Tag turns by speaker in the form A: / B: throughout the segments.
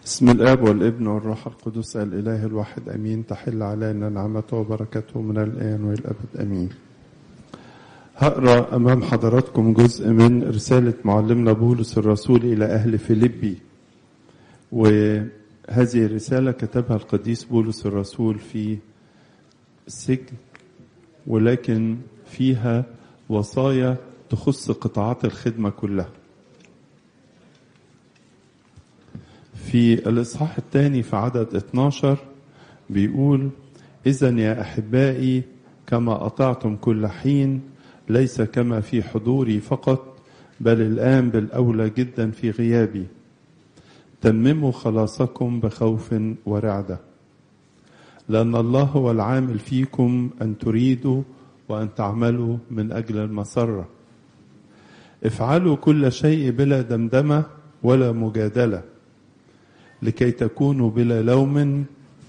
A: بسم الاب والابن والروح القدس الاله الواحد امين تحل علينا نعمته وبركته من الان والى الابد امين. هقرا امام حضراتكم جزء من رساله معلمنا بولس الرسول الى اهل فيليبي. وهذه الرساله كتبها القديس بولس الرسول في السجن ولكن فيها وصايا تخص قطاعات الخدمه كلها. في الإصحاح الثاني في عدد 12 بيقول إذا يا أحبائي كما أطعتم كل حين ليس كما في حضوري فقط بل الآن بالأولى جدا في غيابي تمموا خلاصكم بخوف ورعدة لأن الله هو العامل فيكم أن تريدوا وأن تعملوا من أجل المسرة افعلوا كل شيء بلا دمدمة ولا مجادله لكي تكونوا بلا لوم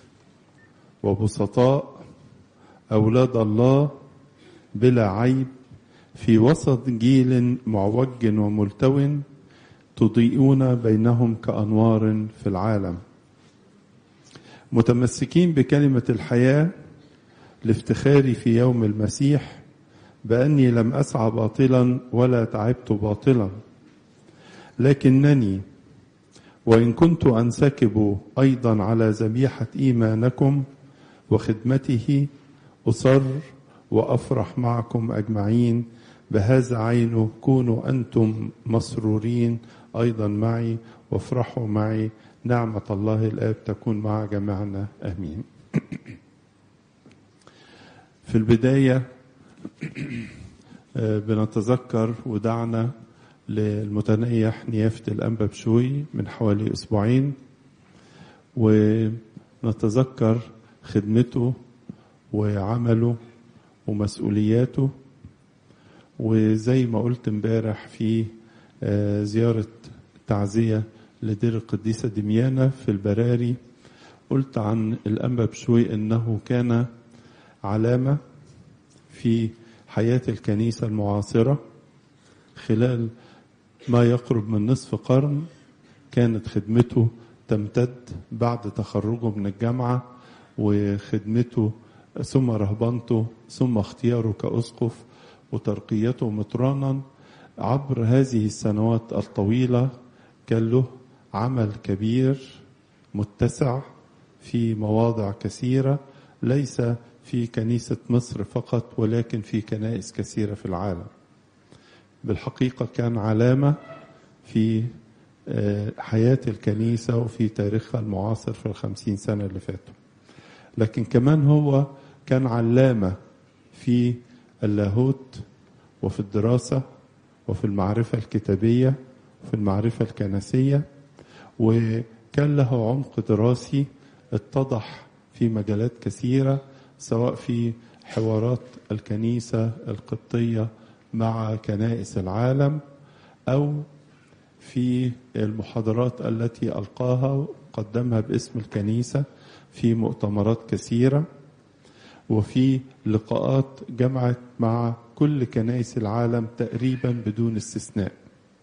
A: وبسطاء أولاد الله بلا عيب في وسط جيل معوج وملتو تضيئون بينهم كأنوار في العالم متمسكين بكلمة الحياة لافتخاري في يوم المسيح بأني لم أسعى باطلا ولا تعبت باطلا لكنني وإن كنت أنسكب أيضا على ذبيحة إيمانكم وخدمته أصر وأفرح معكم أجمعين بهذا عينه كونوا أنتم مسرورين أيضا معي وافرحوا معي نعمة الله الآب تكون مع جميعنا آمين في البداية بنتذكر ودعنا للمتنيح نيافة الأنبا بشوي من حوالي أسبوعين ونتذكر خدمته وعمله ومسؤولياته وزي ما قلت امبارح في زيارة تعزية لدير القديسة دميانة في البراري قلت عن الأنبا بشوي إنه كان علامة في حياة الكنيسة المعاصرة خلال ما يقرب من نصف قرن كانت خدمته تمتد بعد تخرجه من الجامعة وخدمته ثم رهبنته ثم اختياره كأسقف وترقيته مطرانا عبر هذه السنوات الطويلة كان له عمل كبير متسع في مواضع كثيرة ليس في كنيسة مصر فقط ولكن في كنائس كثيرة في العالم بالحقيقة كان علامة في حياة الكنيسة وفي تاريخها المعاصر في الخمسين سنة اللي فاتوا لكن كمان هو كان علامة في اللاهوت وفي الدراسة وفي المعرفة الكتابية وفي المعرفة الكنسية وكان له عمق دراسي اتضح في مجالات كثيرة سواء في حوارات الكنيسة القبطية مع كنائس العالم او في المحاضرات التي القاها قدمها باسم الكنيسه في مؤتمرات كثيره وفي لقاءات جمعت مع كل كنائس العالم تقريبا بدون استثناء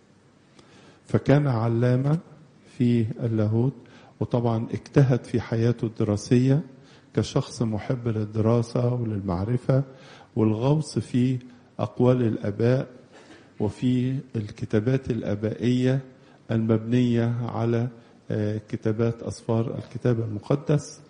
A: فكان علامه في اللاهوت وطبعا اجتهد في حياته الدراسيه كشخص محب للدراسه وللمعرفه والغوص في أقوال الآباء وفي الكتابات الآبائية المبنية على كتابات أصفار الكتاب المقدس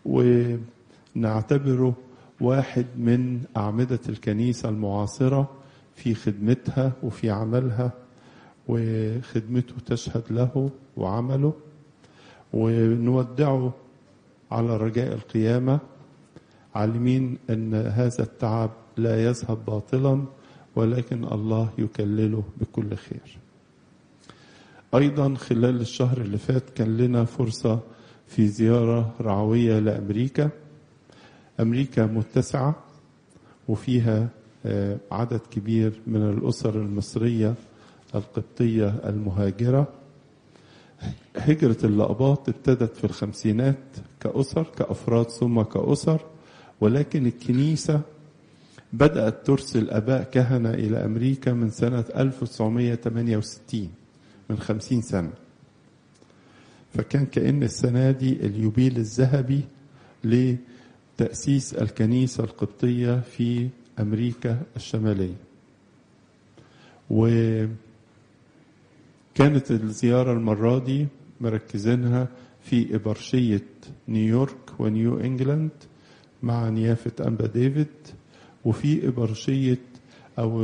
A: ونعتبره واحد من أعمدة الكنيسة المعاصرة في خدمتها وفي عملها وخدمته تشهد له وعمله ونودعه على رجاء القيامة عالمين أن هذا التعب لا يذهب باطلا ولكن الله يكلله بكل خير ايضا خلال الشهر اللي فات كان لنا فرصه في زياره رعويه لامريكا امريكا متسعه وفيها عدد كبير من الاسر المصريه القبطيه المهاجره هجره اللقباط ابتدت في الخمسينات كاسر كافراد ثم كاسر ولكن الكنيسه بدأت ترسل أباء كهنة إلى أمريكا من سنة 1968 من 50 سنة فكان كأن السنة دي اليوبيل الذهبي لتأسيس الكنيسة القبطية في أمريكا الشمالية وكانت الزيارة المرة دي مركزينها في إبرشية نيويورك ونيو إنجلاند مع نيافة أنبا ديفيد وفي إبرشية أو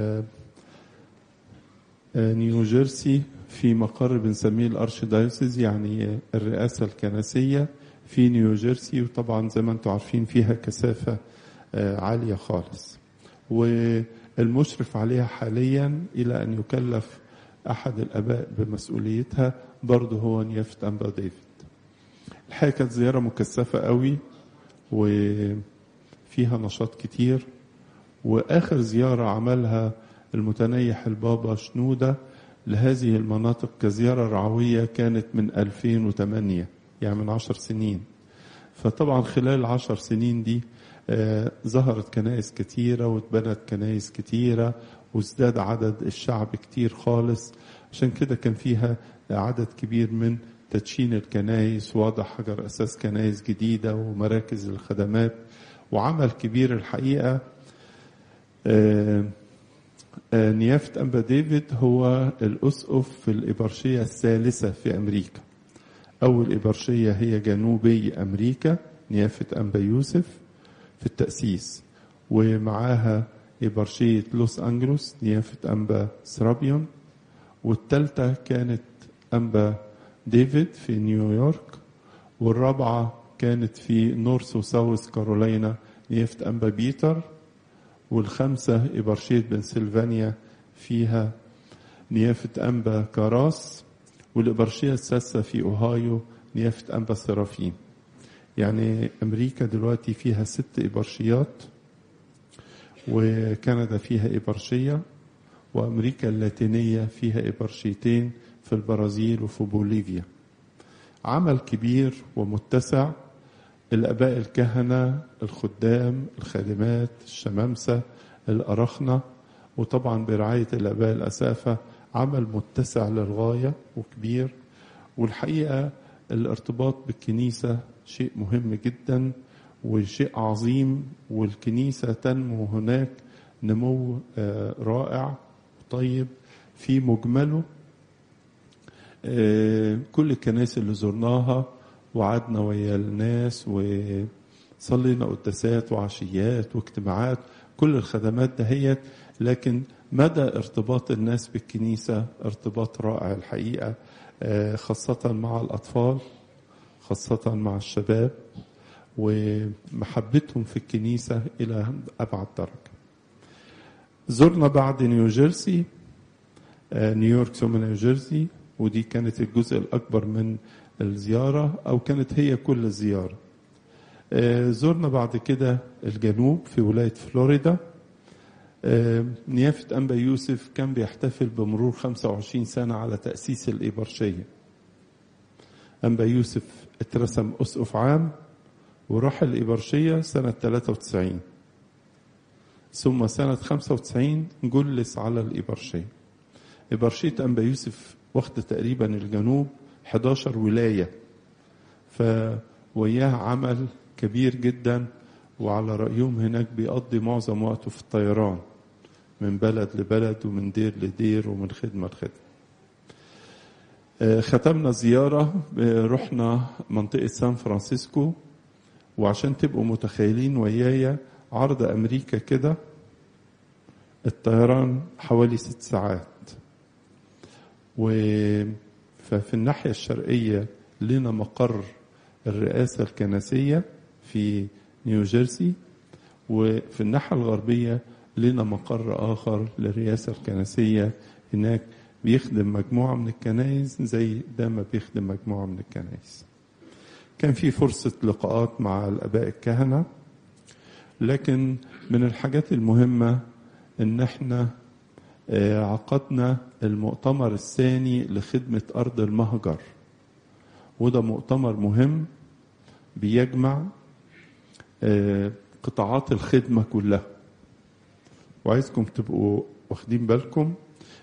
A: نيو جيرسي في مقر بنسميه الارش دايوسيز يعني الرئاسة الكنسية في نيو جيرسي وطبعا زي ما انتم عارفين فيها كثافة عالية خالص والمشرف عليها حاليا إلى أن يكلف أحد الآباء بمسؤوليتها برضه هو نيافة أنبا ديفيد الحقيقة كانت زيارة مكثفة قوي وفيها نشاط كتير وآخر زيارة عملها المتنيح البابا شنودة لهذه المناطق كزيارة رعوية كانت من 2008 يعني من عشر سنين فطبعا خلال العشر سنين دي آه ظهرت كنائس كتيرة واتبنت كنائس كتيرة وازداد عدد الشعب كتير خالص عشان كده كان فيها عدد كبير من تدشين الكنائس ووضع حجر أساس كنائس جديدة ومراكز الخدمات وعمل كبير الحقيقة آه نيافة أنبا ديفيد هو الأسقف في الإبرشية الثالثة في أمريكا أول إبرشية هي جنوبي أمريكا نيافة أنبا يوسف في التأسيس ومعاها إبرشية لوس أنجلوس نيافة أنبا سرابيون والثالثة كانت أنبا ديفيد في نيويورك والرابعة كانت في نورث وساوث كارولاينا نيافة أنبا بيتر والخمسة إبرشية بنسلفانيا فيها نيافة أنبا كاراس والإبرشية السادسة في أوهايو نيافة أنبا سرافيم يعني أمريكا دلوقتي فيها ست إبرشيات وكندا فيها إبرشية وأمريكا اللاتينية فيها إبرشيتين في البرازيل وفي بوليفيا عمل كبير ومتسع الآباء الكهنة الخدام الخادمات الشمامسة الأرخنة وطبعا برعاية الآباء الأسافة عمل متسع للغاية وكبير والحقيقة الارتباط بالكنيسة شيء مهم جدا وشيء عظيم والكنيسة تنمو هناك نمو رائع طيب في مجمله كل الكنائس اللي زرناها وقعدنا ويا الناس وصلينا قداسات وعشيات واجتماعات كل الخدمات دهيت لكن مدى ارتباط الناس بالكنيسة ارتباط رائع الحقيقة خاصة مع الأطفال خاصة مع الشباب ومحبتهم في الكنيسة إلى أبعد درجة زرنا بعد نيوجيرسي نيويورك ثم نيوجيرسي ودي كانت الجزء الأكبر من الزيارة أو كانت هي كل الزيارة زرنا بعد كده الجنوب في ولاية فلوريدا نيافة أنبا يوسف كان بيحتفل بمرور 25 سنة على تأسيس الإبرشية أنبا يوسف اترسم أسقف عام وراح الإبرشية سنة 93 ثم سنة 95 جلس على الإبرشية إبرشية أنبا يوسف واخدة تقريبا الجنوب 11 ولاية فوياها عمل كبير جدا وعلى رأيهم هناك بيقضي معظم وقته في الطيران من بلد لبلد ومن دير لدير ومن خدمة لخدمة ختمنا زيارة رحنا منطقة سان فرانسيسكو وعشان تبقوا متخيلين ويايا عرض أمريكا كده الطيران حوالي ست ساعات و ففي الناحية الشرقية لنا مقر الرئاسة الكنسية في نيوجيرسي وفي الناحية الغربية لنا مقر آخر للرئاسة الكنسية هناك بيخدم مجموعة من الكنائس زي ده ما بيخدم مجموعة من الكنائس كان في فرصة لقاءات مع الآباء الكهنة لكن من الحاجات المهمة إن احنا عقدنا المؤتمر الثاني لخدمة أرض المهجر وده مؤتمر مهم بيجمع قطاعات الخدمة كلها وعايزكم تبقوا واخدين بالكم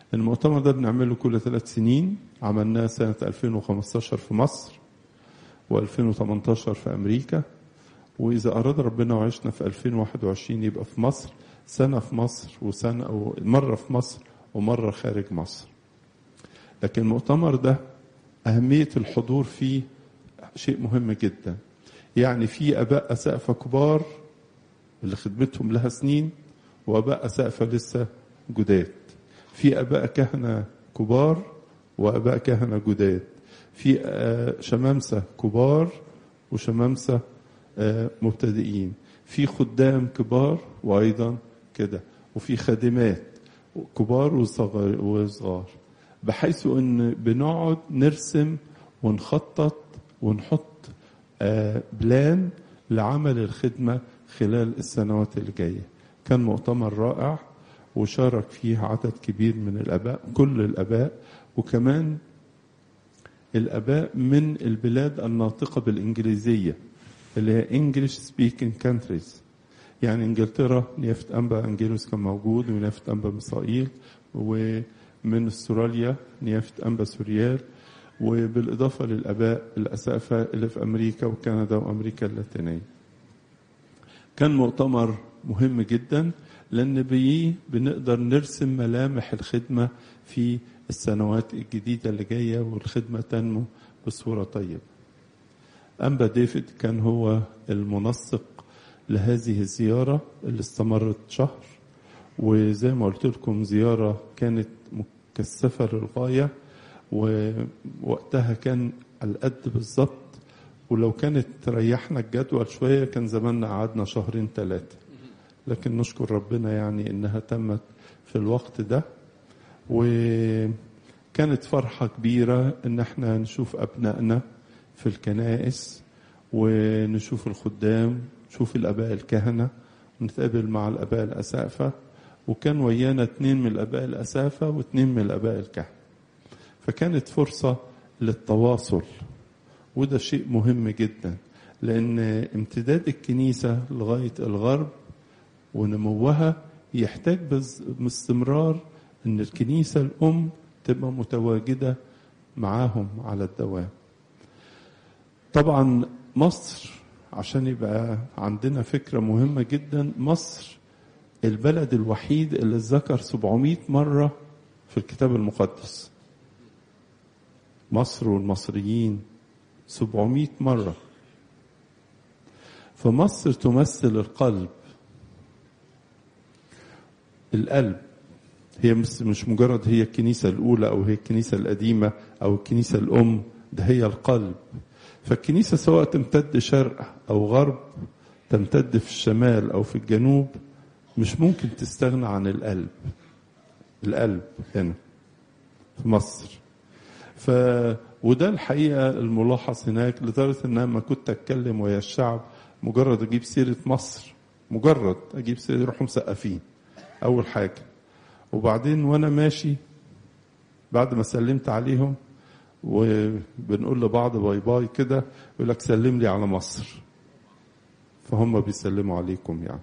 A: المؤتمر ده بنعمله كل ثلاث سنين عملناه سنة 2015 في مصر و2018 في أمريكا وإذا أراد ربنا وعشنا في 2021 يبقى في مصر سنة في مصر وسنة أو مرة في مصر ومرة خارج مصر لكن المؤتمر ده أهمية الحضور فيه شيء مهم جدا يعني في أباء أسقفة كبار اللي خدمتهم لها سنين وأباء أسقفة لسه جداد في أباء كهنة كبار وأباء كهنة جداد في شمامسة كبار وشمامسة مبتدئين في خدام كبار وأيضا كده وفي خادمات كبار وصغار بحيث ان بنقعد نرسم ونخطط ونحط بلان لعمل الخدمة خلال السنوات اللي جاية كان مؤتمر رائع وشارك فيه عدد كبير من الآباء كل الآباء وكمان الآباء من البلاد الناطقة بالإنجليزية اللي هي English speaking countries يعني انجلترا نيافة أنبا أنجيلوس كان موجود ونيافة أنبا مصائيل ومن استراليا نيافة أنبا سوريال وبالإضافة للآباء الأسافة اللي في أمريكا وكندا وأمريكا اللاتينية كان مؤتمر مهم جدا لأن بيه بنقدر نرسم ملامح الخدمة في السنوات الجديدة اللي جاية والخدمة تنمو بصورة طيبة أنبا ديفيد كان هو المنسق لهذه الزيارة اللي استمرت شهر وزي ما قلت لكم زيارة كانت مكثفة للغاية ووقتها كان على القد بالظبط ولو كانت تريحنا الجدول شوية كان زماننا قعدنا شهرين ثلاثة لكن نشكر ربنا يعني إنها تمت في الوقت ده وكانت فرحة كبيرة إن احنا نشوف أبنائنا في الكنائس ونشوف الخدام نشوف الآباء الكهنة ونتقابل مع الآباء الأسافة وكان ويانا اتنين من الآباء الأسافة واتنين من الآباء الكهنة فكانت فرصة للتواصل وده شيء مهم جدا لأن امتداد الكنيسة لغاية الغرب ونموها يحتاج باستمرار أن الكنيسة الأم تبقى متواجدة معاهم على الدوام طبعا مصر عشان يبقى عندنا فكرة مهمة جدا مصر البلد الوحيد اللي ذكر 700 مرة في الكتاب المقدس مصر والمصريين 700 مرة فمصر تمثل القلب القلب هي مش مجرد هي الكنيسة الأولى أو هي الكنيسة القديمة أو الكنيسة الأم ده هي القلب فالكنيسة سواء تمتد شرق أو غرب تمتد في الشمال أو في الجنوب مش ممكن تستغنى عن القلب القلب هنا في مصر ف وده الحقيقة الملاحظ هناك لدرجة ان انا لما كنت اتكلم ويا الشعب مجرد اجيب سيرة مصر مجرد اجيب سيرة يروحوا مسقفين اول حاجة وبعدين وانا ماشي بعد ما سلمت عليهم وبنقول لبعض باي باي كده يقول لك سلم لي على مصر فهم بيسلموا عليكم يعني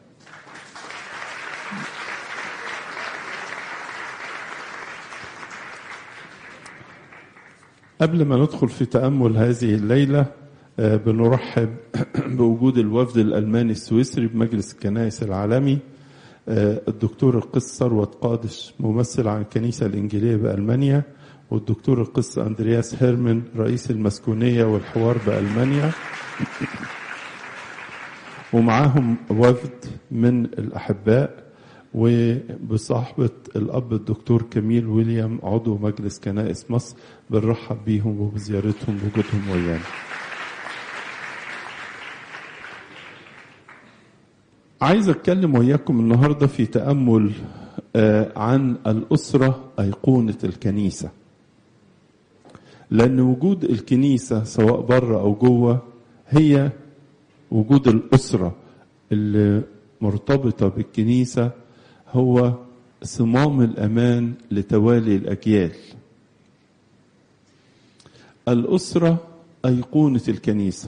A: قبل ما ندخل في تأمل هذه الليلة بنرحب بوجود الوفد الألماني السويسري بمجلس الكنائس العالمي الدكتور القس ثروت قادش ممثل عن الكنيسة الإنجيلية بألمانيا والدكتور القس أندرياس هيرمن رئيس المسكونية والحوار بألمانيا ومعاهم وفد من الأحباء وبصحبة الأب الدكتور كميل ويليام عضو مجلس كنائس مصر بنرحب بيهم وبزيارتهم وجودهم ويانا عايز أتكلم وياكم النهاردة في تأمل عن الأسرة أيقونة الكنيسة لأن وجود الكنيسة سواء بره أو جوه هي وجود الأسرة اللي مرتبطة بالكنيسة هو صمام الأمان لتوالي الأجيال الأسرة أيقونة الكنيسة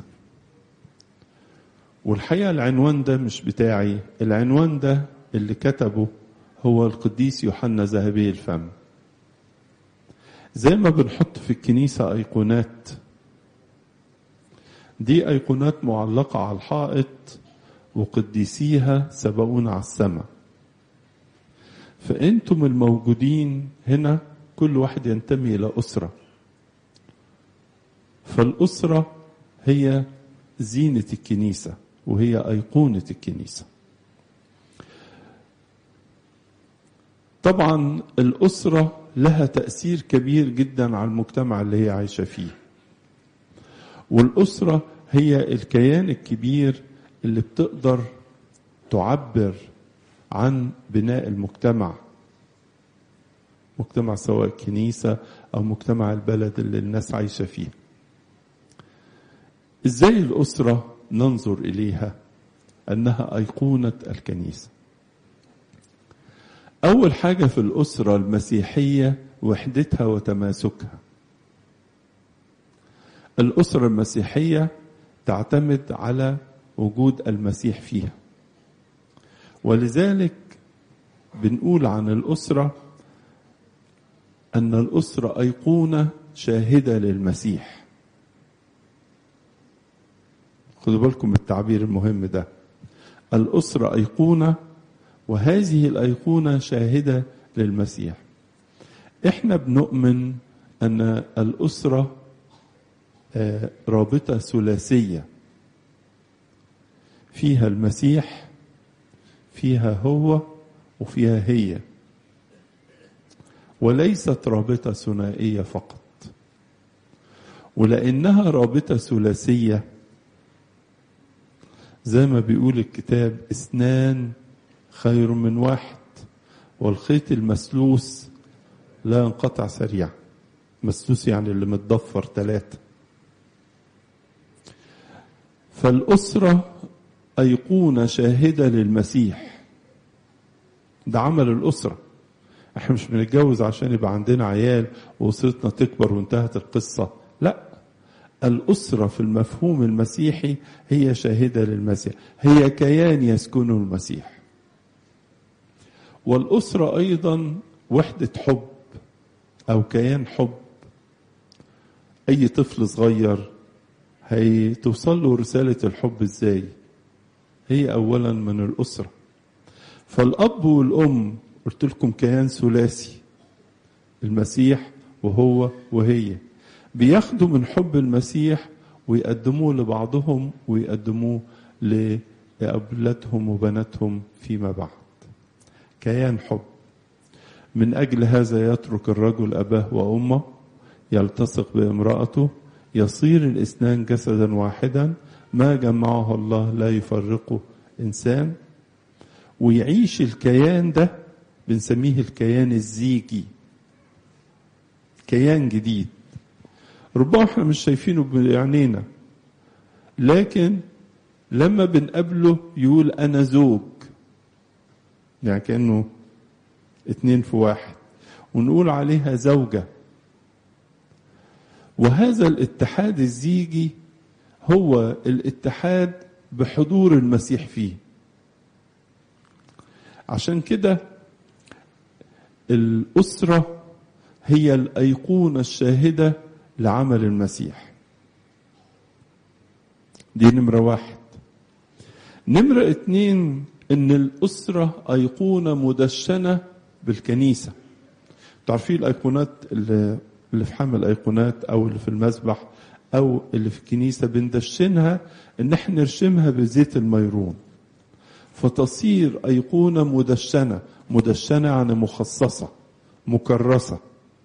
A: والحقيقة العنوان ده مش بتاعي العنوان ده اللي كتبه هو القديس يوحنا ذهبي الفم زي ما بنحط في الكنيسة أيقونات دي أيقونات معلقة على الحائط وقديسيها سبقونا على السماء فأنتم الموجودين هنا كل واحد ينتمي إلى أسرة فالأسرة هي زينة الكنيسة وهي أيقونة الكنيسة طبعا الأسرة لها تأثير كبير جدا على المجتمع اللي هي عايشة فيه والأسرة هي الكيان الكبير اللي بتقدر تعبر عن بناء المجتمع مجتمع سواء كنيسة أو مجتمع البلد اللي الناس عايشة فيه إزاي الأسرة ننظر إليها أنها أيقونة الكنيسة أول حاجة في الأسرة المسيحية وحدتها وتماسكها الأسرة المسيحية تعتمد على وجود المسيح فيها ولذلك بنقول عن الأسرة أن الأسرة أيقونة شاهدة للمسيح خدوا بالكم من التعبير المهم ده الأسرة أيقونة وهذه الأيقونة شاهدة للمسيح احنا بنؤمن أن الأسرة رابطة ثلاثية فيها المسيح فيها هو وفيها هي وليست رابطة ثنائية فقط ولأنها رابطة ثلاثية زي ما بيقول الكتاب اثنان خير من واحد والخيط المسلوس لا ينقطع سريعا مسلوس يعني اللي متضفر ثلاثة فالأسرة أيقونة شاهدة للمسيح ده عمل الأسرة احنا مش بنتجوز عشان يبقى عندنا عيال وأسرتنا تكبر وانتهت القصة لا الأسرة في المفهوم المسيحي هي شاهدة للمسيح هي كيان يسكنه المسيح والأسرة أيضا وحدة حب أو كيان حب أي طفل صغير هتوصل له رسالة الحب إزاي هي أولا من الأسرة فالأب والأم قلت لكم كيان ثلاثي المسيح وهو وهي بياخدوا من حب المسيح ويقدموه لبعضهم ويقدموه لأولادهم وبناتهم فيما بعد كيان حب من أجل هذا يترك الرجل أباه وأمه يلتصق بامرأته يصير الاثنان جسدا واحدا ما جمعه الله لا يفرقه إنسان ويعيش الكيان ده بنسميه الكيان الزيجي كيان جديد ربما احنا مش شايفينه بعينينا لكن لما بنقابله يقول انا زوج يعني كانه اتنين في واحد ونقول عليها زوجة وهذا الاتحاد الزيجي هو الاتحاد بحضور المسيح فيه عشان كده الأسرة هي الأيقونة الشاهدة لعمل المسيح دي نمرة واحد نمرة اتنين ان الأسرة أيقونة مدشنة بالكنيسة تعرفين الأيقونات اللي, اللي في حمل الأيقونات أو اللي في المسبح أو اللي في الكنيسة بندشنها إن احنا نرشمها بزيت الميرون فتصير أيقونة مدشنة مدشنة يعني مخصصة مكرسة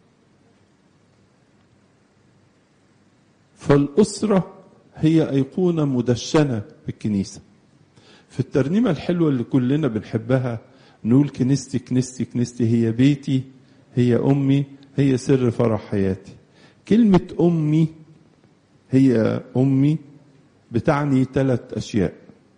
A: فالأسرة هي أيقونة مدشنة بالكنيسة في الترنيمة الحلوة اللي كلنا بنحبها نقول كنيستي كنيستي كنيستي هي بيتي هي أمي هي سر فرح حياتي كلمة أمي هي أمي بتعني ثلاث أشياء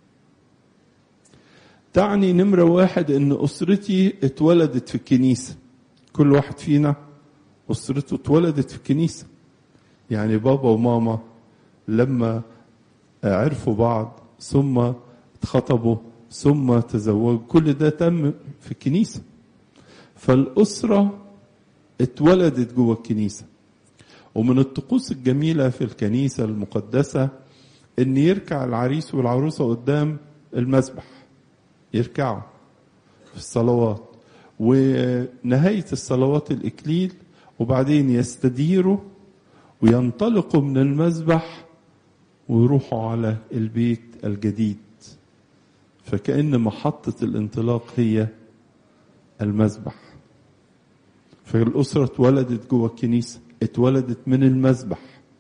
A: تعني نمرة واحد إن أسرتي اتولدت في الكنيسة كل واحد فينا أسرته اتولدت في الكنيسة يعني بابا وماما لما عرفوا بعض ثم اتخطبوا ثم تزوجوا كل ده تم في الكنيسة فالأسرة اتولدت جوه الكنيسة ومن الطقوس الجميلة في الكنيسة المقدسة ان يركع العريس والعروسة قدام المذبح يركعوا في الصلوات ونهاية الصلوات الإكليل وبعدين يستديروا وينطلقوا من المذبح ويروحوا على البيت الجديد فكأن محطة الانطلاق هي المذبح فالأسرة اتولدت جوه الكنيسة اتولدت من المذبح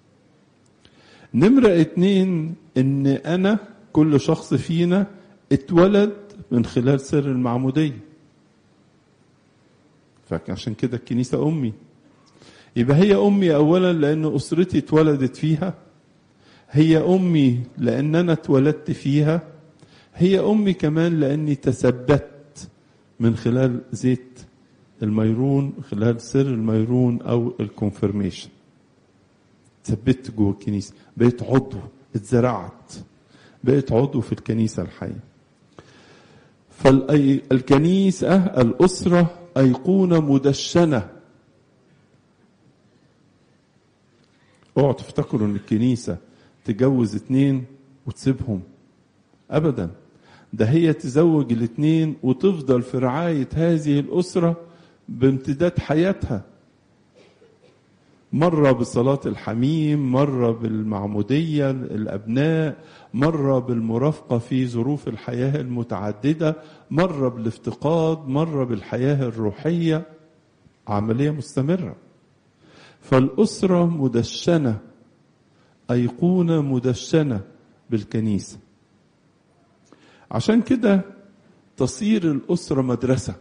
A: نمرة اتنين ان انا كل شخص فينا اتولد من خلال سر المعمودية فعشان كده الكنيسة أمي يبقى هي أمي أولا لأن أسرتي اتولدت فيها هي أمي لأن أنا اتولدت فيها هي أمي كمان لأني تثبت من خلال زيت الميرون خلال سر الميرون أو الكونفرميشن ثبت جوه الكنيسة بقيت عضو اتزرعت بقيت عضو في الكنيسة الحية فالكنيسة الأسرة أيقونة مدشنة اوعوا تفتكروا ان الكنيسة تجوز اتنين وتسيبهم ابدا ده هي تزوج الاتنين وتفضل في رعاية هذه الأسرة بامتداد حياتها مرة بصلاة الحميم مرة بالمعمودية الأبناء مرة بالمرافقة في ظروف الحياة المتعددة مرة بالافتقاد مرة بالحياة الروحية عملية مستمرة فالأسرة مدشنة أيقونة مدشنة بالكنيسة عشان كده تصير الأسرة مدرسة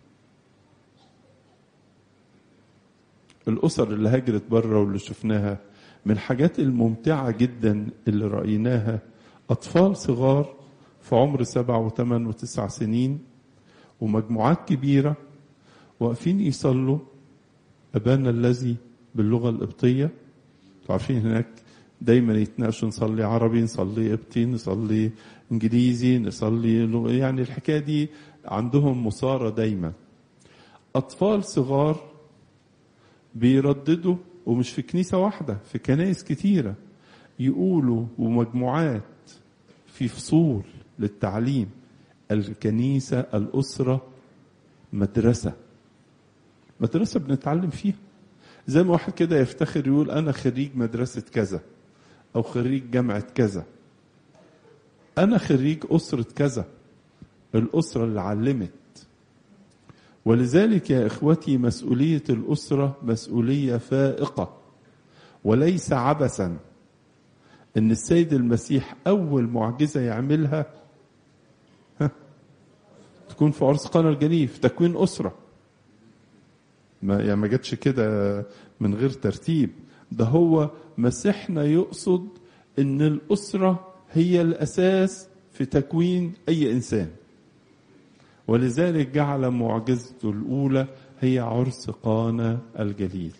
A: الأسر اللي هاجرت بره واللي شفناها من الحاجات الممتعة جدا اللي رأيناها أطفال صغار في عمر سبع وثمان وتسع سنين ومجموعات كبيرة واقفين يصلوا أبانا الذي باللغة القبطية عارفين هناك دايما يتناقشوا نصلي عربي نصلي قبطي نصلي انجليزي نصلي يعني الحكايه دي عندهم مصارى دايما اطفال صغار بيرددوا ومش في كنيسه واحده في كنائس كتيره يقولوا ومجموعات في فصول للتعليم الكنيسه الاسره مدرسه مدرسه بنتعلم فيها زي ما واحد كده يفتخر يقول انا خريج مدرسه كذا او خريج جامعه كذا انا خريج اسره كذا الاسره اللي علمت ولذلك يا اخوتي مسؤوليه الاسره مسؤوليه فائقه وليس عبثا ان السيد المسيح اول معجزه يعملها ها تكون في عرس قنا الجليل في تكوين اسره ما يعني ما جاتش كده من غير ترتيب ده هو مسيحنا يقصد ان الاسره هي الاساس في تكوين اي انسان ولذلك جعل معجزته الاولى هي عرس قانا الجليل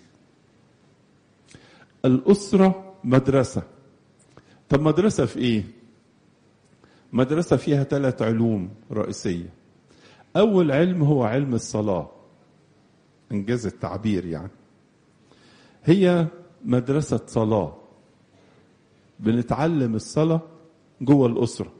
A: الاسره مدرسه طب مدرسه في ايه مدرسه فيها ثلاث علوم رئيسيه اول علم هو علم الصلاه انجاز التعبير يعني هي مدرسه صلاه بنتعلم الصلاه جوه الاسره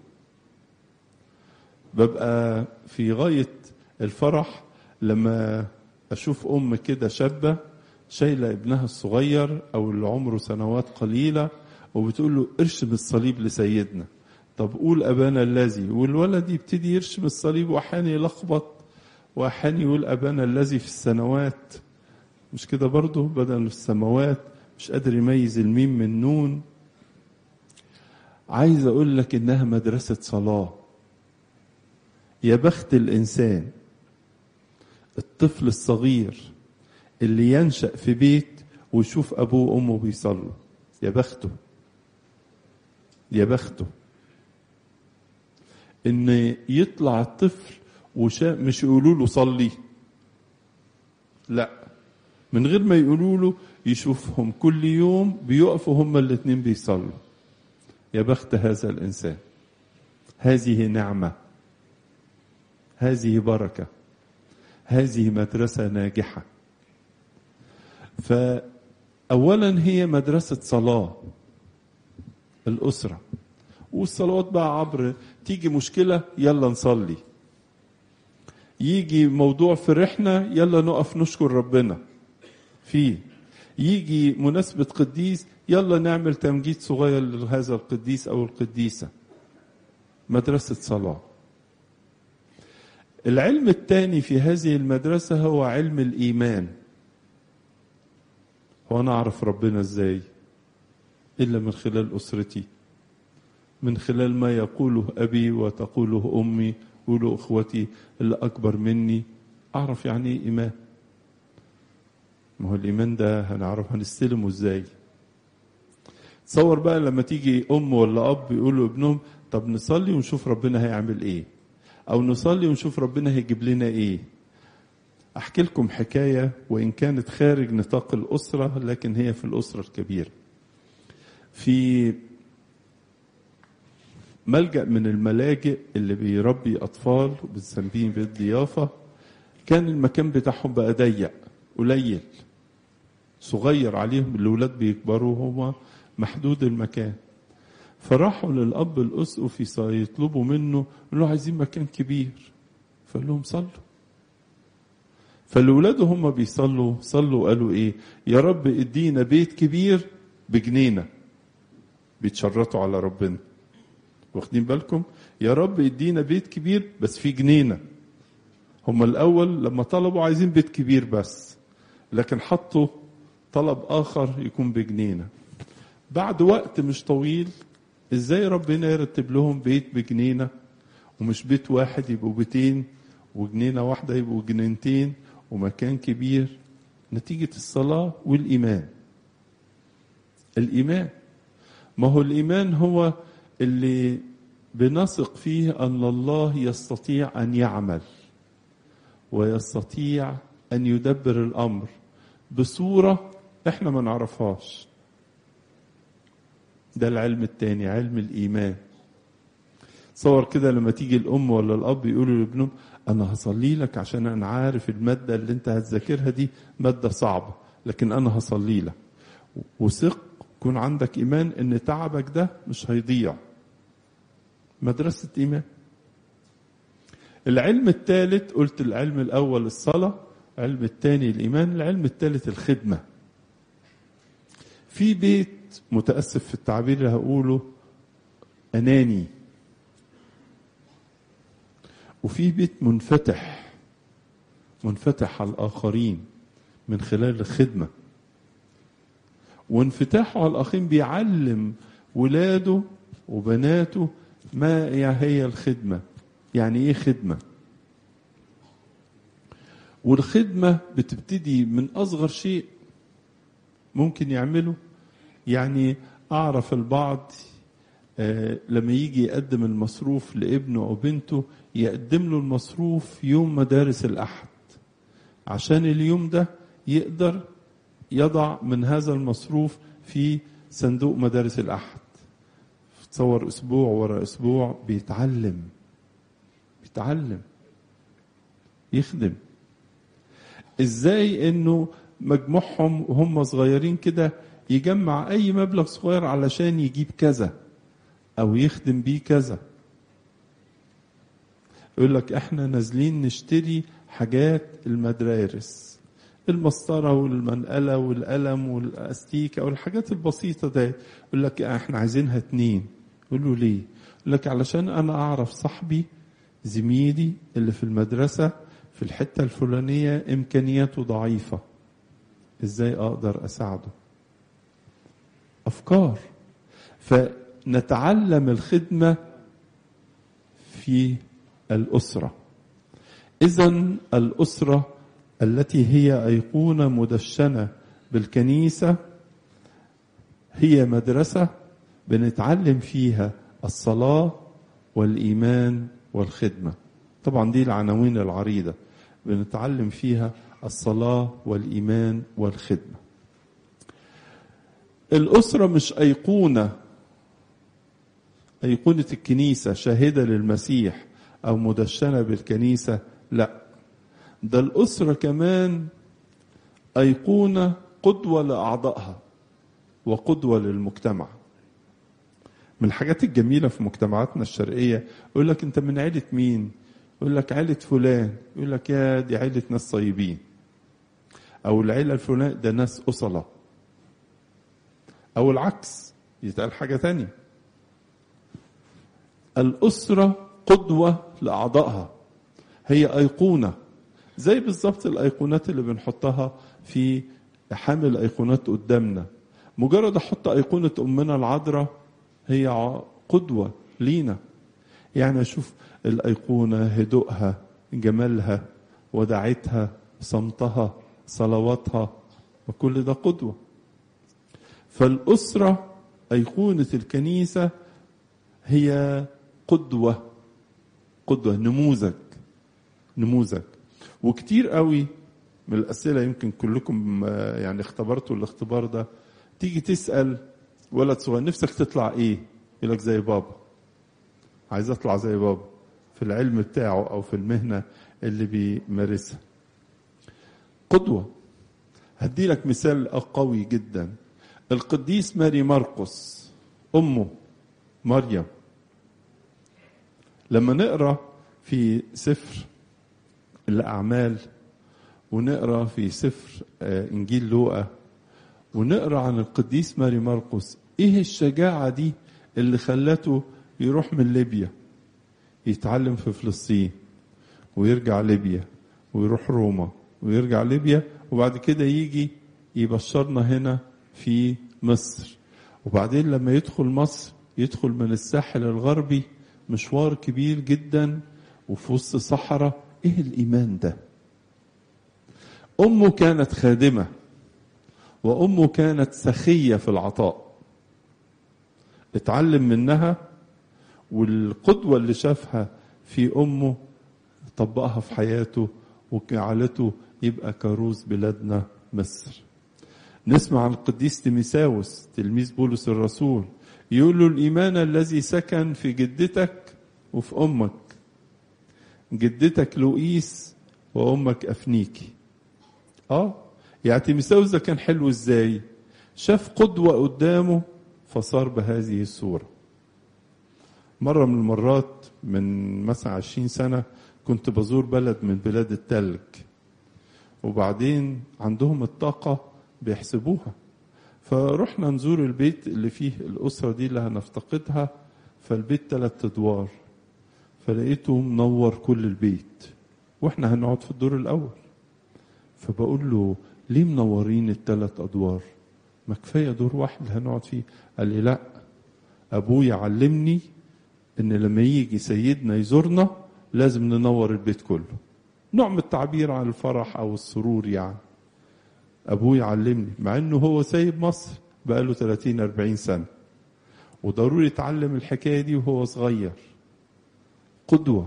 A: ببقى في غايه الفرح لما اشوف ام كده شابه شايله ابنها الصغير او اللي عمره سنوات قليله وبتقول له ارشم الصليب لسيدنا طب قول ابانا الذي والولد يبتدي يرشم الصليب واحيانا يلخبط واحيانا يقول ابانا الذي في السنوات مش كده برضه بدل في السماوات مش قادر يميز الميم من نون عايز اقول لك انها مدرسه صلاه يا بخت الانسان الطفل الصغير اللي ينشا في بيت ويشوف ابوه وامه بيصلوا يا بخته يا بخته ان يطلع الطفل وشا مش يقولوا له صلي لا من غير ما يقولوا له يشوفهم كل يوم بيقفوا هما الاثنين بيصلوا يا بخت هذا الانسان هذه نعمه هذه بركه هذه مدرسه ناجحه فأولا هي مدرسة صلاة الأسرة والصلوات بقى عبر تيجي مشكلة يلا نصلي يجي موضوع فرحنا يلا نقف نشكر ربنا فيه يجي مناسبة قديس يلا نعمل تمجيد صغير لهذا القديس أو القديسة مدرسة صلاة العلم الثاني في هذه المدرسة هو علم الإيمان هو أنا أعرف ربنا إزاي إلا من خلال أسرتي من خلال ما يقوله أبي وتقوله أمي يقولوا إخوتي اللي أكبر مني أعرف يعني إيه إيمان ما هو الإيمان ده هنعرف هنستلمه إزاي تصور بقى لما تيجي أم ولا أب يقولوا ابنهم طب نصلي ونشوف ربنا هيعمل إيه أو نصلي ونشوف ربنا هيجيب لنا إيه أحكي لكم حكاية وإن كانت خارج نطاق الأسرة لكن هي في الأسرة الكبيرة في ملجأ من الملاجئ اللي بيربي أطفال وبنسميه بيت ضيافة كان المكان بتاعهم بقى ضيق قليل صغير عليهم الأولاد بيكبروا هما محدود المكان فراحوا للأب الأسقف يطلبوا منه قالوا عايزين مكان كبير فقال لهم صلوا فالأولاد هم بيصلوا صلوا قالوا إيه يا رب ادينا بيت كبير بجنينة بيتشرطوا على ربنا واخدين بالكم يا رب ادينا بيت كبير بس في جنينة هم الأول لما طلبوا عايزين بيت كبير بس لكن حطوا طلب آخر يكون بجنينة بعد وقت مش طويل ازاي ربنا يرتب لهم بيت بجنينة ومش بيت واحد يبقوا بيتين وجنينة واحدة يبقوا جنينتين ومكان كبير نتيجة الصلاة والإيمان الإيمان ما هو الإيمان هو اللي بنثق فيه أن الله يستطيع أن يعمل ويستطيع أن يدبر الأمر بصورة إحنا ما نعرفهاش ده العلم التاني علم الإيمان تصور كده لما تيجي الأم ولا الأب يقولوا لابنهم أنا هصلي لك عشان أنا عارف المادة اللي أنت هتذاكرها دي مادة صعبة لكن أنا هصلي لك وثق يكون عندك إيمان إن تعبك ده مش هيضيع مدرسة إيمان العلم الثالث قلت العلم الأول الصلاة العلم الثاني الإيمان العلم الثالث الخدمة في بيت متأسف في التعبير اللي هقوله أناني وفي بيت منفتح منفتح على الآخرين من خلال الخدمة وانفتاحه على الآخرين بيعلم ولاده وبناته ما هي الخدمة يعني ايه خدمة والخدمة بتبتدي من أصغر شيء ممكن يعمله يعني أعرف البعض آه لما يجي يقدم المصروف لابنه أو بنته يقدم له المصروف يوم مدارس الأحد عشان اليوم ده يقدر يضع من هذا المصروف في صندوق مدارس الأحد تصور أسبوع ورا أسبوع بيتعلم بيتعلم يخدم ازاي انه مجموعهم وهم صغيرين كده يجمع اي مبلغ صغير علشان يجيب كذا او يخدم بيه كذا يقول لك احنا نازلين نشتري حاجات المدارس المسطرة والمنقلة والقلم والاستيكة والحاجات البسيطة دي يقول لك احنا عايزينها اتنين يقول له ليه يقول لك علشان انا اعرف صاحبي زميلي اللي في المدرسة في الحتة الفلانية إمكانياته ضعيفة إزاي أقدر أساعده أفكار فنتعلم الخدمة في الأسرة إذا الأسرة التي هي أيقونة مدشنة بالكنيسة هي مدرسة بنتعلم فيها الصلاة والإيمان والخدمة طبعا دي العناوين العريضة بنتعلم فيها الصلاة والإيمان والخدمة الأسرة مش أيقونة أيقونة الكنيسة شاهدة للمسيح أو مدشنة بالكنيسة لا ده الأسرة كمان أيقونة قدوة لأعضائها وقدوة للمجتمع من الحاجات الجميلة في مجتمعاتنا الشرقية يقول لك أنت من عيلة مين؟ يقول لك عيلة فلان يقول لك يا دي عيلة ناس طيبين أو العيلة الفلان ده ناس أصلة أو العكس يتقال حاجة تانية الأسرة قدوة لأعضائها هي أيقونة زي بالظبط الأيقونات اللي بنحطها في حامل أيقونات قدامنا مجرد أحط أيقونة أمنا العذراء هي قدوة لينا يعني أشوف الأيقونة هدوءها جمالها وداعتها صمتها صلواتها وكل ده قدوة فالأسرة أيقونة الكنيسة هي قدوة قدوة نموذج نموذج وكتير قوي من الأسئلة يمكن كلكم يعني اختبرتوا الاختبار ده تيجي تسأل ولد صغير نفسك تطلع ايه يقول لك زي بابا عايز اطلع زي بابا في العلم بتاعه او في المهنة اللي بيمارسها قدوة هدي لك مثال قوي جدا القديس ماري مرقس أمه مريم لما نقرأ في سفر الأعمال ونقرأ في سفر إنجيل لوقا ونقرأ عن القديس ماري مرقس إيه الشجاعة دي اللي خلته يروح من ليبيا يتعلم في فلسطين ويرجع ليبيا ويروح روما ويرجع ليبيا وبعد كده يجي يبشرنا هنا في مصر وبعدين لما يدخل مصر يدخل من الساحل الغربي مشوار كبير جدا وفي وسط صحراء ايه الايمان ده امه كانت خادمه وامه كانت سخيه في العطاء اتعلم منها والقدوه اللي شافها في امه طبقها في حياته وجعلته يبقى كروز بلادنا مصر نسمع عن القديس تيميساوس تلميذ بولس الرسول يقول له الإيمان الذي سكن في جدتك وفي أمك جدتك لؤيس وأمك أفنيكي آه يعني تيميساوس ده كان حلو إزاي شاف قدوة قدامه فصار بهذه الصورة مرة من المرات من مثلا عشرين سنة كنت بزور بلد من بلاد التلج وبعدين عندهم الطاقة بيحسبوها فرحنا نزور البيت اللي فيه الأسرة دي اللي هنفتقدها فالبيت ثلاث أدوار فلقيته منور كل البيت واحنا هنقعد في الدور الأول فبقول له ليه منورين الثلاث أدوار ما كفاية دور واحد اللي هنقعد فيه قال لي لا أبويا علمني إن لما يجي سيدنا يزورنا لازم ننور البيت كله نوع من التعبير عن الفرح أو السرور يعني ابوي علمني مع انه هو سايب مصر بقاله 30 40 سنه وضروري يتعلم الحكايه دي وهو صغير قدوه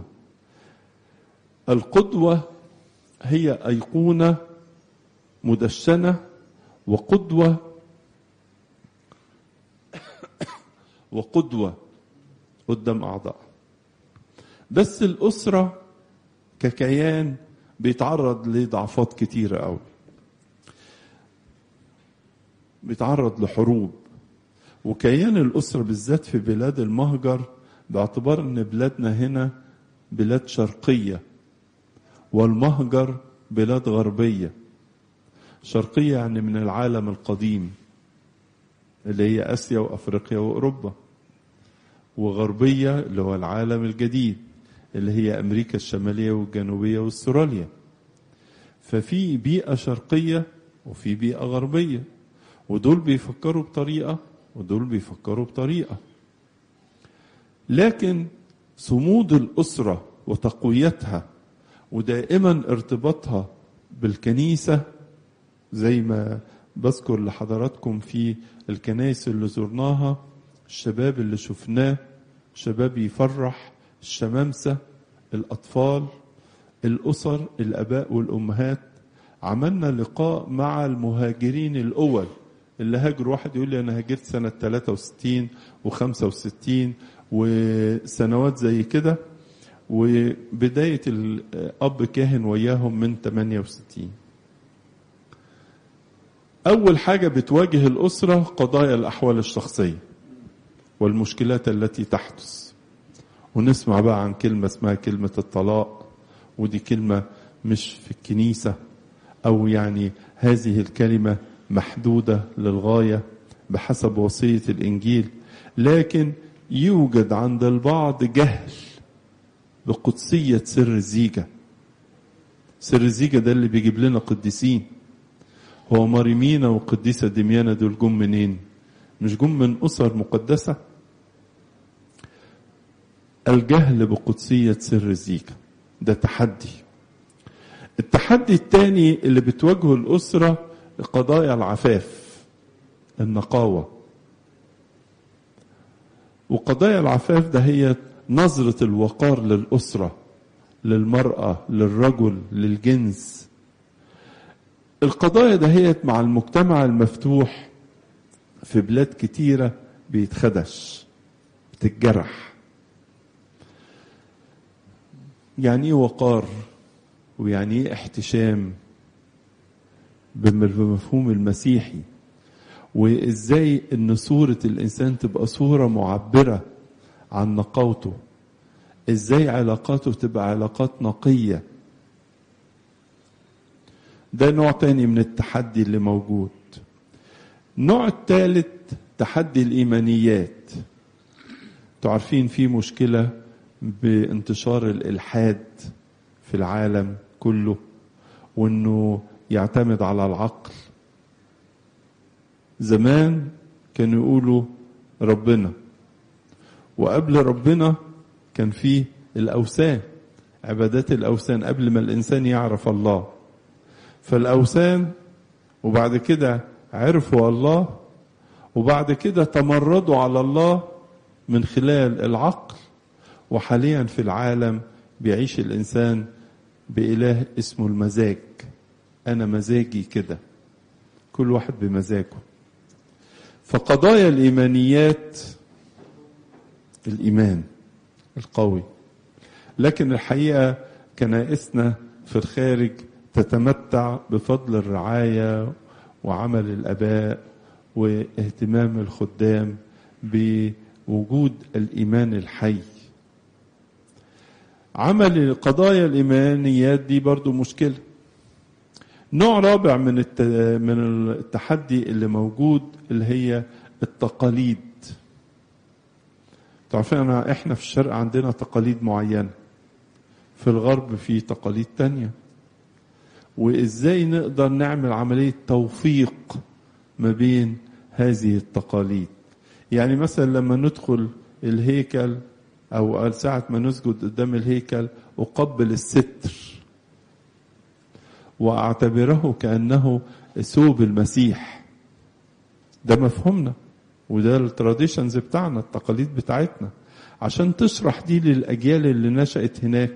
A: القدوه هي ايقونه مدشنه وقدوه وقدوه قدام اعضاء بس الاسره ككيان بيتعرض لضعفات كتيره قوي بيتعرض لحروب وكيان الأسرة بالذات في بلاد المهجر باعتبار أن بلادنا هنا بلاد شرقية والمهجر بلاد غربية شرقية يعني من العالم القديم اللي هي آسيا وأفريقيا وأوروبا وغربية اللي هو العالم الجديد اللي هي أمريكا الشمالية والجنوبية واستراليا ففي بيئة شرقية وفي بيئة غربية ودول بيفكروا بطريقة ودول بيفكروا بطريقة لكن صمود الأسرة وتقويتها ودائما ارتباطها بالكنيسة زي ما بذكر لحضراتكم في الكنائس اللي زرناها الشباب اللي شفناه شباب يفرح الشمامسة الأطفال الأسر الآباء والأمهات عملنا لقاء مع المهاجرين الأول اللي هاجر واحد يقول لي أنا هاجرت سنة 63 و65 وسنوات زي كده وبداية الأب كاهن وياهم من 68 أول حاجة بتواجه الأسرة قضايا الأحوال الشخصية والمشكلات التي تحدث ونسمع بقى عن كلمة اسمها كلمة الطلاق ودي كلمة مش في الكنيسة أو يعني هذه الكلمة محدودة للغاية بحسب وصية الإنجيل لكن يوجد عند البعض جهل بقدسية سر الزيجة سر الزيجة ده اللي بيجيب لنا قديسين هو مريمينا وقديسة دميانة دول جم منين مش جم من أسر مقدسة الجهل بقدسية سر الزيجة ده تحدي التحدي الثاني اللي بتواجهه الأسرة قضايا العفاف النقاوة وقضايا العفاف ده هي نظرة الوقار للأسرة للمرأة للرجل للجنس القضايا دهيت مع المجتمع المفتوح في بلاد كتيرة بيتخدش بتتجرح يعني ايه وقار ويعني ايه احتشام بمفهوم المسيحي وازاي ان صورة الانسان تبقى صورة معبرة عن نقاوته ازاي علاقاته تبقى علاقات نقية ده نوع تاني من التحدي اللي موجود النوع الثالث تحدي الايمانيات تعرفين في مشكلة بانتشار الالحاد في العالم كله وانه يعتمد على العقل زمان كانوا يقولوا ربنا وقبل ربنا كان في الاوثان عبادات الاوثان قبل ما الانسان يعرف الله فالاوثان وبعد كده عرفوا الله وبعد كده تمردوا على الله من خلال العقل وحاليا في العالم بيعيش الانسان باله اسمه المزاج انا مزاجي كده كل واحد بمزاجه فقضايا الايمانيات الايمان القوي لكن الحقيقه كنائسنا في الخارج تتمتع بفضل الرعايه وعمل الاباء واهتمام الخدام بوجود الايمان الحي عمل قضايا الايمانيات دي برضو مشكله نوع رابع من من التحدي اللي موجود اللي هي التقاليد تعرفين أنا احنا في الشرق عندنا تقاليد معينه في الغرب في تقاليد تانية وازاي نقدر نعمل عمليه توفيق ما بين هذه التقاليد يعني مثلا لما ندخل الهيكل او ساعه ما نسجد قدام الهيكل اقبل الستر واعتبره كانه ثوب المسيح ده مفهومنا وده التراديشنز بتاعنا التقاليد بتاعتنا عشان تشرح دي للاجيال اللي نشأت هناك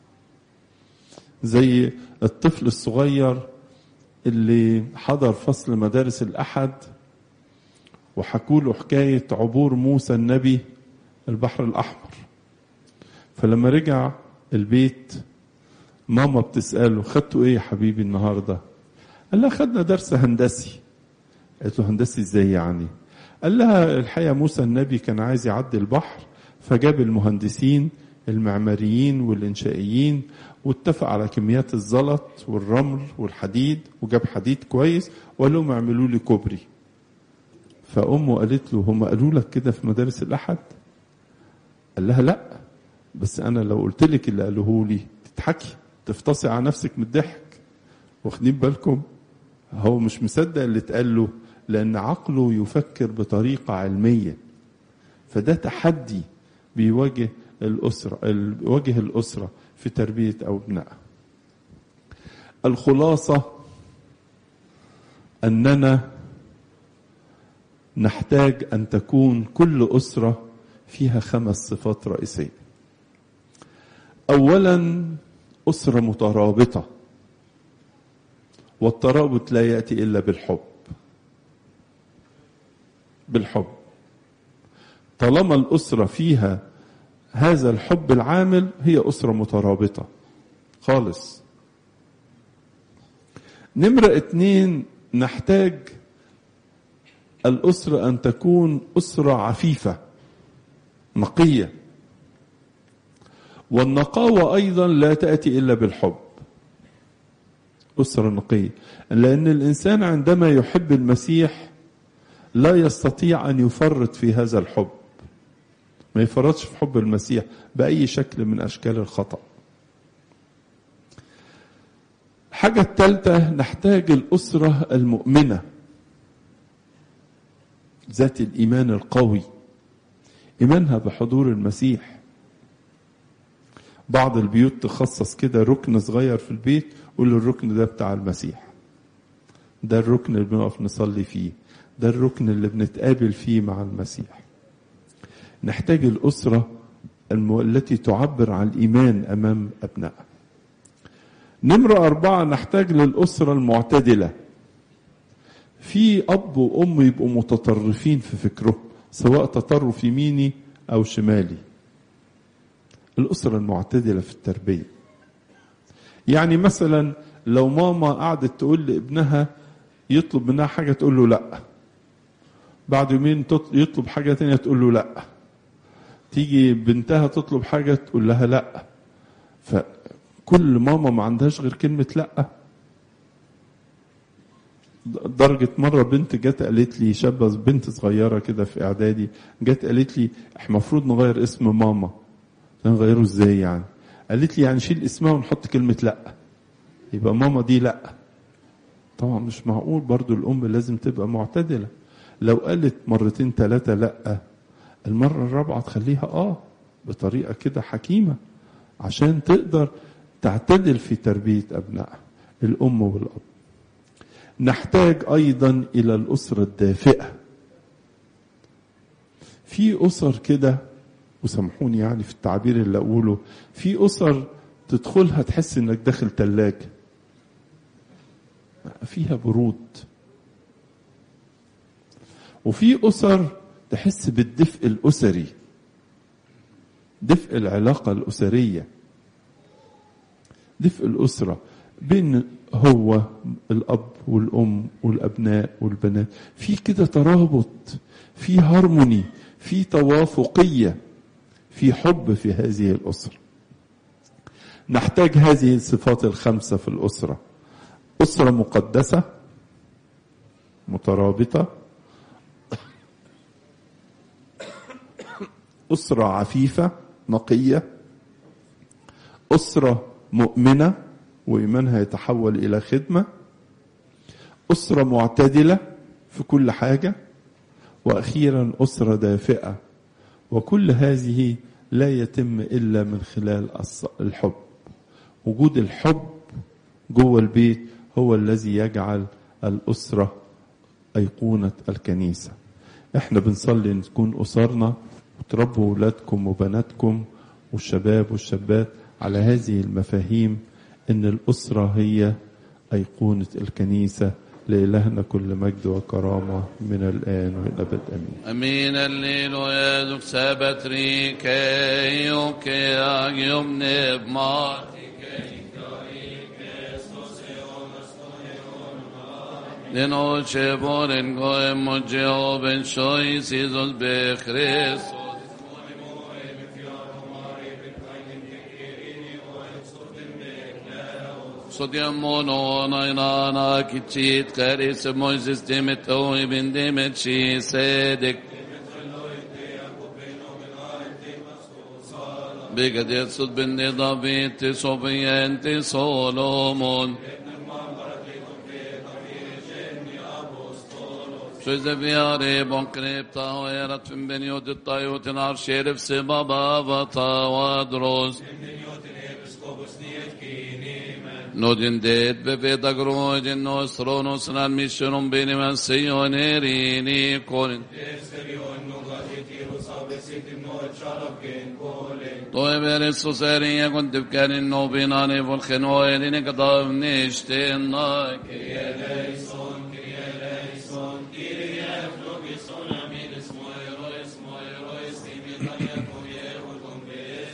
A: زي الطفل الصغير اللي حضر فصل مدارس الأحد وحكوا له حكاية عبور موسى النبي البحر الأحمر فلما رجع البيت ماما بتسأله خدتوا ايه يا حبيبي النهاردة قال لها خدنا درس هندسي قالت له هندسي ازاي يعني قال لها الحقيقة موسى النبي كان عايز يعدي البحر فجاب المهندسين المعماريين والإنشائيين واتفق على كميات الزلط والرمل والحديد وجاب حديد كويس وقال لهم اعملوا لي كوبري فأمه قالت له هم قالوا لك كده في مدارس الأحد قال لها لا بس أنا لو قلت لك اللي قالوه لي تضحكي تفتصي على نفسك من الضحك واخدين بالكم هو مش مصدق اللي اتقال له لأن عقله يفكر بطريقة علمية فده تحدي بيواجه الأسرة بيواجه الأسرة في تربية أو ابنائها الخلاصة أننا نحتاج أن تكون كل أسرة فيها خمس صفات رئيسية أولا أسرة مترابطة والترابط لا يأتي إلا بالحب بالحب طالما الأسرة فيها هذا الحب العامل هي أسرة مترابطة خالص نمرة اتنين نحتاج الأسرة أن تكون أسرة عفيفة نقية والنقاوة أيضا لا تأتي إلا بالحب أسرة نقية لأن الإنسان عندما يحب المسيح لا يستطيع أن يفرط في هذا الحب ما يفرطش في حب المسيح بأي شكل من أشكال الخطأ الحاجة الثالثة نحتاج الأسرة المؤمنة ذات الإيمان القوي إيمانها بحضور المسيح بعض البيوت تخصص كده ركن صغير في البيت قول الركن ده بتاع المسيح ده الركن اللي بنقف نصلي فيه ده الركن اللي بنتقابل فيه مع المسيح نحتاج الأسرة التي تعبر عن الإيمان أمام أبنائها نمرة أربعة نحتاج للأسرة المعتدلة في أب وأم يبقوا متطرفين في فكرهم سواء تطرف يميني أو شمالي الأسرة المعتدلة في التربية يعني مثلا لو ماما قعدت تقول لابنها يطلب منها حاجة تقول له لأ بعد يومين يطلب حاجة تانية تقول له لأ تيجي بنتها تطلب حاجة تقول لها لأ فكل ماما ما عندهاش غير كلمة لأ درجة مرة بنت جت قالت لي شابة بنت صغيرة كده في إعدادي جت قالت لي احنا المفروض نغير اسم ماما نغيره ازاي يعني قالت لي يعني نشيل اسمها ونحط كلمة لأ يبقى ماما دي لأ طبعا مش معقول برضو الأم لازم تبقى معتدلة لو قالت مرتين ثلاثة لأ المرة الرابعة تخليها آه بطريقة كده حكيمة عشان تقدر تعتدل في تربية أبنائها الأم والأب نحتاج أيضا إلى الأسرة الدافئة في أسر كده وسامحوني يعني في التعبير اللي أقوله في أسر تدخلها تحس إنك داخل تلاجة فيها برود وفي أسر تحس بالدفء الأسري دفء العلاقة الأسرية دفء الأسرة بين هو الأب والأم والأبناء والبنات في كده ترابط في هارموني في توافقية في حب في هذه الأسرة نحتاج هذه الصفات الخمسة في الأسرة أسرة مقدسة مترابطة أسرة عفيفة نقية أسرة مؤمنة وإيمانها يتحول إلى خدمة أسرة معتدلة في كل حاجة وأخيرا أسرة دافئة وكل هذه لا يتم إلا من خلال الحب وجود الحب جوه البيت هو الذي يجعل الأسرة أيقونة الكنيسة احنا بنصلي تكون أسرنا وتربوا أولادكم وبناتكم والشباب والشابات على هذه المفاهيم ان الاسره هي ايقونه الكنيسه لإلهنا كل مجد وكرامة من الآن والأبد أمين
B: Amin alleluia, du sabbat rike, och jag jomne Den noche por en goem och Jehoven shois isos be Christus. Sodiamono nainana kichit karis Moses demet oi bin demet shi sedek. Bigad yetsud bin David till Sofien till Solomon. Sözde vi are bonkrepta och erat fin benjodutta jotin ar sheriff se baba vata vadros. Nodin det beveda grådin nostronos nan missionon beni men sionerini korin. Då är det så säger jag kun tycker in och binane volken och är det kadav nishten na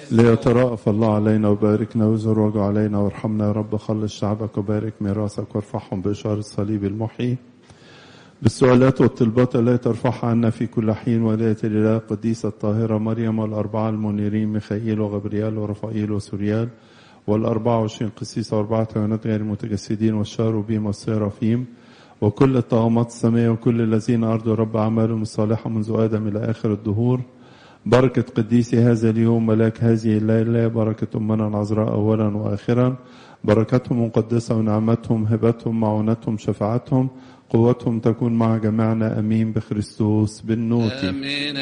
A: ليترأف الله علينا وباركنا ويزر وجه علينا وارحمنا يا رب خلص شعبك وبارك ميراثك وارفعهم بإشارة الصليب المحيي بالسؤالات والطلبات التي ترفعها عنا في كل حين ولاية الإله القديسة الطاهرة مريم والأربعة المنيرين ميخائيل وغبريال ورفائيل وسوريال والأربعة وعشرين قسيس وأربعة حيوانات غير المتجسدين والشاروبيم والسيرافيم وكل الطغمات السماء وكل الذين أرضوا رب أعمالهم الصالحة منذ آدم إلى آخر الدهور بركة قديسي هذا اليوم ملاك هذه الليلة بركة أمنا العذراء أولا وآخرا بركتهم مقدسة ونعمتهم هبتهم معونتهم شفاعتهم قوتهم تكون مع جميعنا أمين بخريستوس بالنوت
B: امين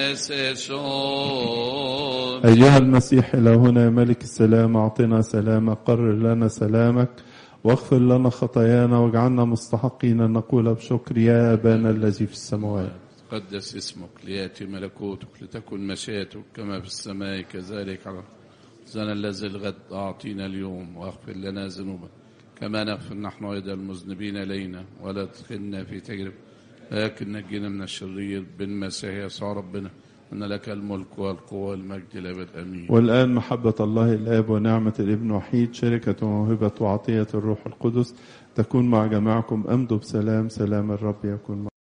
B: سيشون
A: أيها المسيح إلهنا يا ملك السلام أعطنا سلامك قرر لنا سلامك واغفر لنا خطايانا واجعلنا مستحقين أن نقول بشكر يا أبانا الذي في السماوات
B: قدس اسمك لياتي ملكوتك لتكن مشيئتك كما في السماء كذلك على زنا الذي الغد اعطينا اليوم واغفر لنا ذنوبنا كما نغفر نحن ايضا المذنبين الينا ولا تدخلنا في تجربه لكن نجينا من الشرير بالمسيح يسوع ربنا ان لك الملك والقوه والمجد الابد امين
A: والآن محبة الله الآب ونعمة الابن وحيد شركة وموهبة وعطية الروح القدس تكون مع جميعكم أمضوا بسلام سلام الرب يكون معكم